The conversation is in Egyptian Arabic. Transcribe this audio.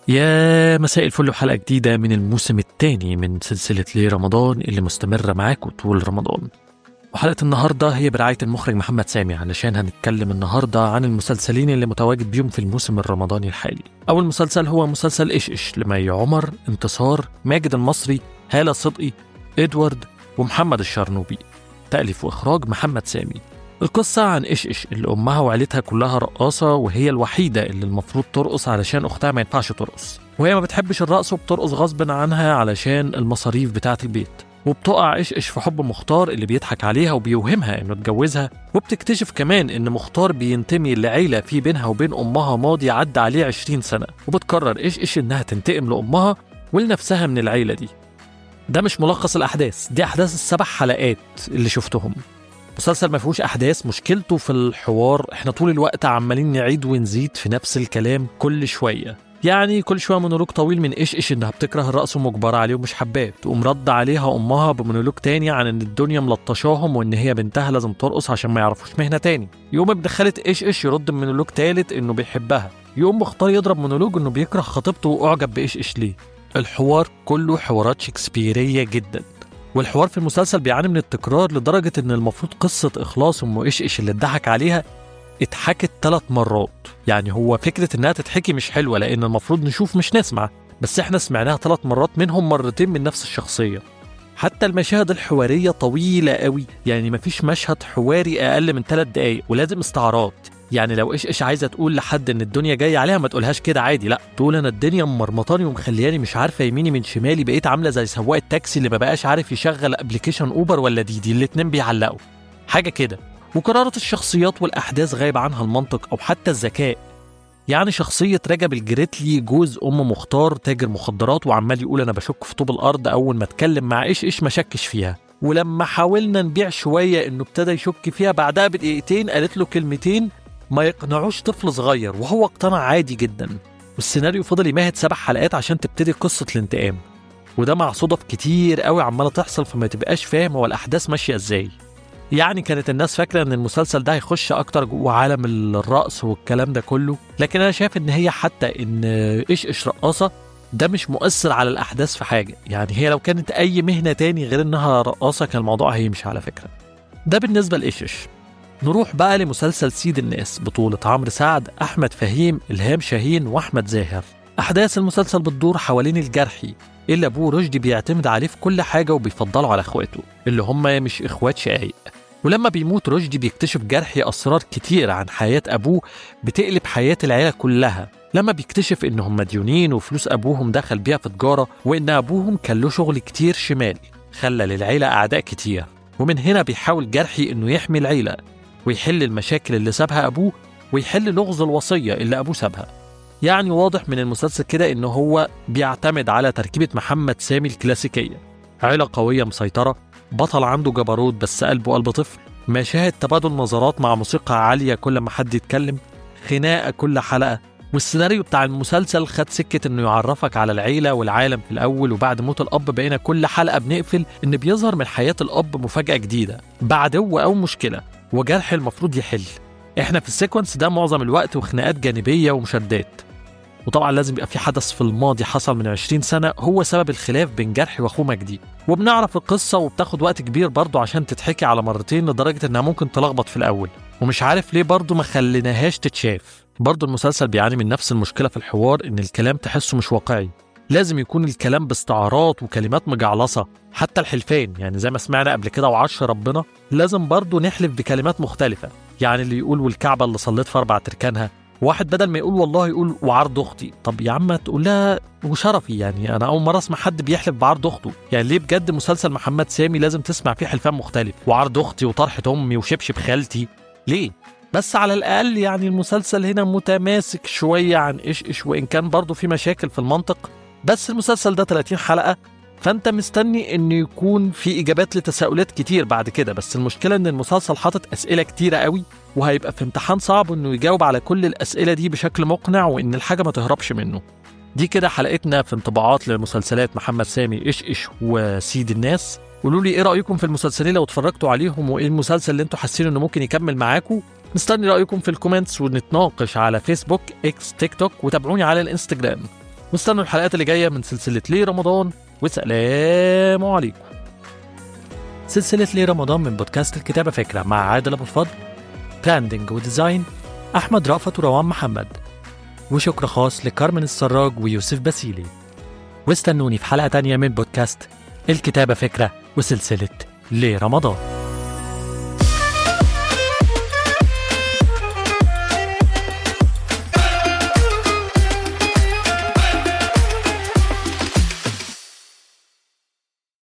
يا مساء الفل وحلقة جديدة من الموسم الثاني من سلسلة ليه رمضان اللي مستمرة معاكم طول رمضان وحلقة النهاردة هي برعاية المخرج محمد سامي علشان هنتكلم النهاردة عن المسلسلين اللي متواجد بيهم في الموسم الرمضاني الحالي أول مسلسل هو مسلسل إيش إيش لمي عمر انتصار ماجد المصري هالة صدقي إدوارد ومحمد الشرنوبي تأليف وإخراج محمد سامي القصة عن إيش إيش اللي أمها وعيلتها كلها رقاصة وهي الوحيدة اللي المفروض ترقص علشان أختها ما ينفعش ترقص وهي ما بتحبش الرقص وبترقص غصب عنها علشان المصاريف بتاعة البيت وبتقع إيش إيش في حب مختار اللي بيضحك عليها وبيوهمها إنه اتجوزها وبتكتشف كمان إن مختار بينتمي لعيلة في بينها وبين أمها ماضي عدى عليه 20 سنة وبتقرر إيش إيش إنها تنتقم لأمها ولنفسها من العيلة دي ده مش ملخص الأحداث دي أحداث السبع حلقات اللي شفتهم مسلسل ما فيهوش احداث مشكلته في الحوار احنا طول الوقت عمالين نعيد ونزيد في نفس الكلام كل شويه يعني كل شويه مونولوج طويل من ايش ايش انها بتكره الرقص ومجبره عليه ومش حباه تقوم رد عليها امها بمونولوج تاني عن ان الدنيا ملطشاهم وان هي بنتها لازم ترقص عشان ما يعرفوش مهنه تاني يقوم ابن خاله ايش ايش يرد بمونولوج تالت انه بيحبها يقوم مختار يضرب مونولوج انه بيكره خطيبته واعجب بايش ايش ليه الحوار كله حوارات شكسبيريه جدا والحوار في المسلسل بيعاني من التكرار لدرجة إن المفروض قصة إخلاص أم إيش إيش اللي اتضحك عليها اتحكت ثلاث مرات يعني هو فكرة إنها تتحكي مش حلوة لأن المفروض نشوف مش نسمع بس إحنا سمعناها ثلاث مرات منهم مرتين من نفس الشخصية حتى المشاهد الحوارية طويلة قوي يعني مفيش مشهد حواري أقل من ثلاث دقايق ولازم استعارات يعني لو ايش ايش عايزه تقول لحد ان الدنيا جايه عليها ما تقولهاش كده عادي لا تقول انا الدنيا مرمطاني ومخلياني مش عارفه يميني من شمالي بقيت عامله زي سواق التاكسي اللي ما بقاش عارف يشغل ابلكيشن اوبر ولا ديدي الاتنين بيعلقوا حاجه كده وقرارات الشخصيات والاحداث غايب عنها المنطق او حتى الذكاء يعني شخصية رجب الجريتلي جوز أم مختار تاجر مخدرات وعمال يقول أنا بشك في طوب الأرض أول ما اتكلم مع إيش إيش ما شكش فيها ولما حاولنا نبيع شوية إنه ابتدى يشك فيها بعدها بدقيقتين قالت له كلمتين ما يقنعوش طفل صغير وهو اقتنع عادي جدا والسيناريو فضل يمهد سبع حلقات عشان تبتدي قصة الانتقام وده مع صدف كتير قوي عمالة تحصل فما تبقاش فاهم هو الأحداث ماشية ازاي يعني كانت الناس فاكرة إن المسلسل ده هيخش أكتر جوه عالم الرقص والكلام ده كله لكن أنا شايف إن هي حتى إن إيش إيش رقاصة ده مش مؤثر على الأحداث في حاجة يعني هي لو كانت أي مهنة تاني غير إنها رقاصة كان الموضوع هيمشي على فكرة ده بالنسبة لإيش إيش نروح بقى لمسلسل سيد الناس بطولة عمرو سعد أحمد فهيم إلهام شاهين وأحمد زاهر أحداث المسلسل بتدور حوالين الجرحي اللي أبوه رشدي بيعتمد عليه في كل حاجة وبيفضله على إخواته اللي هم مش إخوات شقايق ولما بيموت رشدي بيكتشف جرحي أسرار كتير عن حياة أبوه بتقلب حياة العيلة كلها لما بيكتشف إنهم مديونين وفلوس أبوهم دخل بيها في تجارة وإن أبوهم كان له شغل كتير شمال خلى للعيلة أعداء كتير ومن هنا بيحاول جرحي إنه يحمي العيلة ويحل المشاكل اللي سابها أبوه ويحل لغز الوصية اللي أبوه سابها يعني واضح من المسلسل كده إن هو بيعتمد على تركيبة محمد سامي الكلاسيكية عيلة قوية مسيطرة بطل عنده جبروت بس قلبه قلب طفل مشاهد تبادل نظرات مع موسيقى عالية كل ما حد يتكلم خناقة كل حلقة والسيناريو بتاع المسلسل خد سكة انه يعرفك على العيلة والعالم في الأول وبعد موت الأب بقينا كل حلقة بنقفل إن بيظهر من حياة الأب مفاجأة جديدة بعدو أو مشكلة وجرح المفروض يحل احنا في السيكونس ده معظم الوقت وخناقات جانبية ومشادات وطبعا لازم يبقى في حدث في الماضي حصل من 20 سنة هو سبب الخلاف بين جرحي واخوه مجدي وبنعرف القصة وبتاخد وقت كبير برضه عشان تتحكي على مرتين لدرجة انها ممكن تلخبط في الأول ومش عارف ليه برضه ما خليناهاش تتشاف برضه المسلسل بيعاني من نفس المشكلة في الحوار ان الكلام تحسه مش واقعي لازم يكون الكلام باستعارات وكلمات مجعلصة حتى الحلفان يعني زي ما سمعنا قبل كده وعش ربنا لازم برضه نحلف بكلمات مختلفة يعني اللي يقول والكعبة اللي صليت في أربع تركانها واحد بدل ما يقول والله يقول وعرض اختي طب يا عم تقول لها وشرفي يعني انا اول مره اسمع حد بيحلف بعرض اخته يعني ليه بجد مسلسل محمد سامي لازم تسمع فيه حلفان مختلف وعرض اختي وطرحه امي وشبشب خالتي ليه بس على الاقل يعني المسلسل هنا متماسك شويه عن ايش ايش وان كان برضه في مشاكل في المنطق بس المسلسل ده 30 حلقه فانت مستني انه يكون في اجابات لتساؤلات كتير بعد كده بس المشكله ان المسلسل حاطط اسئله كتيره قوي وهيبقى في امتحان صعب انه يجاوب على كل الاسئله دي بشكل مقنع وان الحاجه ما تهربش منه دي كده حلقتنا في انطباعات لمسلسلات محمد سامي ايش ايش وسيد الناس قولوا لي ايه رايكم في المسلسلين لو اتفرجتوا عليهم وايه المسلسل اللي انتوا حاسين انه ممكن يكمل معاكم مستني رايكم في الكومنتس ونتناقش على فيسبوك اكس تيك توك وتابعوني على الانستجرام واستنوا الحلقات اللي جاية من سلسلة ليه رمضان وسلام عليكم سلسلة ليه رمضان من بودكاست الكتابة فكرة مع عادل أبو الفضل براندنج وديزاين أحمد رأفت وروان محمد وشكر خاص لكارمن السراج ويوسف باسيلي واستنوني في حلقة تانية من بودكاست الكتابة فكرة وسلسلة ليه رمضان